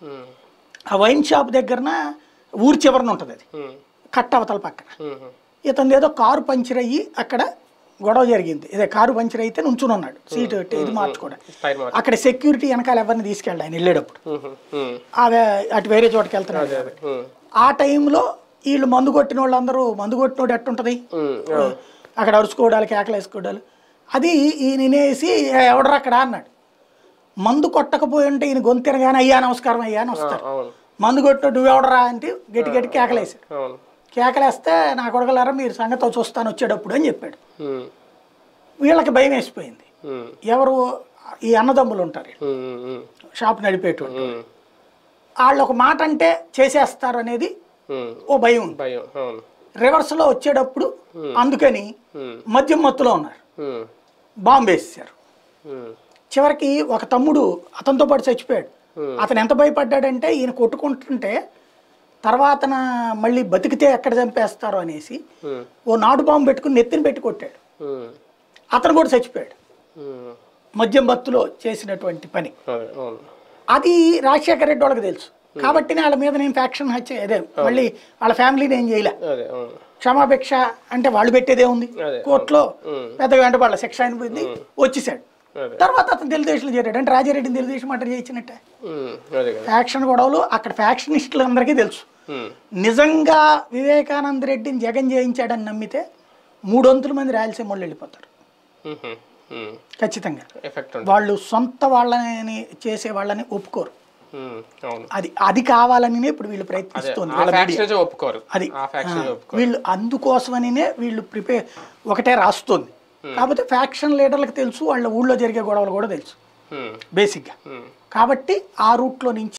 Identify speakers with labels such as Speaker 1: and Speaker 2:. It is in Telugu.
Speaker 1: ఉమ్,
Speaker 2: ఆ వైన్ షాప్ దగ్గరన ఊరి చివరన ఉంటుంది అది
Speaker 1: ఉమ్,
Speaker 2: కట్ట అవతల పక్కన
Speaker 1: ఉమ్,
Speaker 2: ఇతను ఏదో కారు పంచర్ అయ్యి అక్కడ గొడవ జరిగింది ఇదే కారు పంచర్ అయితే నుంచుని ఉన్నాడు సీటు ఇది మార్చుకోవడం
Speaker 1: టైర్ మార్చు.
Speaker 2: అక్కడ సెక్యూరిటీ వెనకాల ఎవరిని తీసుకెళ్ళి ఆయన వెళ్ళేటప్పుడు
Speaker 1: ఉమ్, ఉమ్,
Speaker 2: అదే అటు వేరే చోటుకి వెళ్తున్నాడు
Speaker 1: అదే అదే ఉమ్,
Speaker 2: ఆ టైంలో వీళ్ళు మందు కొట్టిన వాళ్ళందరూ మందు కొట్టినోడు ఎట్టుంటది
Speaker 1: ఉమ్, ఆ,
Speaker 2: అక్కడ అరుచుకోవడాలు కేకలు వేసుకోవడాలు అది ఈయన వినేసి ఎవడరా అక్కడ అన్నాడు మందు కొట్టకపోయి ఉంటే ఈయన గొంతెనగానే అయ్యా నమస్కారం అయ్యా అని వస్తారు
Speaker 1: అవును
Speaker 2: మందు కొట్టిన నువ్వెవడరా అంటే గట్టి గట్టి కేకలేసాడు
Speaker 1: అవును
Speaker 2: కేకలేస్తే నా కొడగలారా మీరు సంగతి చూస్తాను వచ్చేటప్పుడు అని చెప్పాడు
Speaker 1: ఉమ్,
Speaker 2: వీళ్ళకి భయం వేసిపోయింది
Speaker 1: ఉమ్,
Speaker 2: ఎవరు ఈ అన్నదమ్ములు ఉంటారు వీళ్ళు.
Speaker 1: ఉమ్, ఉమ్,
Speaker 2: షాప్ నడిపేటోళ్ళు
Speaker 1: ఉమ్,
Speaker 2: వాళ్ళు ఒక మాట అంటే చేసేస్తారు అనేది
Speaker 1: ఉమ్,
Speaker 2: ఓ భయం ఉంది
Speaker 1: భయం అవును
Speaker 2: రివర్స్లో వచ్చేటప్పుడు అందుకని
Speaker 1: ఉమ్,
Speaker 2: మద్యం మత్తులో ఉన్నారు
Speaker 1: ఉమ్,
Speaker 2: బాంబు వేసేసారు
Speaker 1: ఉమ్,
Speaker 2: చివరికి ఒక తమ్ముడు అతనితో పాటు చచ్చిపోయాడు
Speaker 1: Hmm.
Speaker 2: అతను ఎంత భయపడ్డాడంటే ఈయన కొట్టుకుంటుంటే తర్వాత మళ్ళీ బతికితే ఎక్కడ చంపేస్తారో అనేసి
Speaker 1: ఉమ్,
Speaker 2: ఓ నాటు బాంబు పెట్టుకుని నెత్తిని పెట్టి కొట్టాడు
Speaker 1: ఉమ్,
Speaker 2: అతను కూడా చచ్చిపోయాడు
Speaker 1: ఉమ్,
Speaker 2: మద్యం బత్తులో చేసినటువంటి పని
Speaker 1: అదే అవును
Speaker 2: అది రాజశేఖర రెడ్డి వాళ్ళకి తెలుసు కాబట్టి వాళ్ళ మీద నేను ఫ్యాక్షన్ హత్య అదే మళ్ళీ వాళ్ళ ఫ్యామిలీని ఏం చేయలే
Speaker 1: అదే అవును
Speaker 2: క్షమాభిక్ష అంటే వాళ్ళు పెట్టేదే ఉంది
Speaker 1: అదే.
Speaker 2: కోర్టులో
Speaker 1: ఉమ్.
Speaker 2: పెద్దగా వెంట వాళ్ళ శిక్ష అయిపోయింది వచ్చేసాడు
Speaker 1: అదే
Speaker 2: తర్వాత అతను తెలుగుదేశంలో చేరాడు అంటే రాజారెడ్డిని తెలుగుదేశం మటర్ చేయించినట్టే
Speaker 1: ఉమ్, అదే కదా
Speaker 2: ఫ్యాక్షన్ గొడవలు అక్కడ ఫ్యాక్షనిస్టులందరికీ తెలుసు
Speaker 1: ఉమ్,
Speaker 2: నిజంగా వివేకానంద రెడ్డిని జగన్ చేయించాడని నమ్మితే మూడొంతుల మంది రాయలసీమ వాళ్ళు వెళ్ళిపోతారు
Speaker 1: ఉమ్, ఉమ్,
Speaker 2: ఖచ్చితంగా
Speaker 1: ఎఫెక్ట్ ఉంటుంది
Speaker 2: వాళ్ళు సొంత వాళ్ళని చేసే వాళ్ళని ఒప్పుకోరు
Speaker 1: ఉమ్, అవును
Speaker 2: అది అది కావాలని ఇప్పుడు వీళ్ళు
Speaker 1: అదే
Speaker 2: ప్రయత్నిస్తుంది
Speaker 1: ఆ
Speaker 2: వీళ్ళ మీడియా.
Speaker 1: ఫ్యాక్షన్ ఒప్పుకోరు
Speaker 2: అది
Speaker 1: ఆ ఫ్యాక్షన్
Speaker 2: ఆ,
Speaker 1: ఒప్పుకోరు
Speaker 2: వీళ్ళు అందుకోసమనినే వీళ్ళు ప్రిపేర్ ఒకటే రాస్తుంది కాకపోతే ఫ్యాక్షన్ లీడర్లకు తెలుసు వాళ్ళ ఊళ్ళో జరిగే గొడవలు కూడా తెలుసు
Speaker 1: ఉమ్,
Speaker 2: బేసిక్గా
Speaker 1: ఉమ్.
Speaker 2: కాబట్టి ఆ రూట్లో నుంచి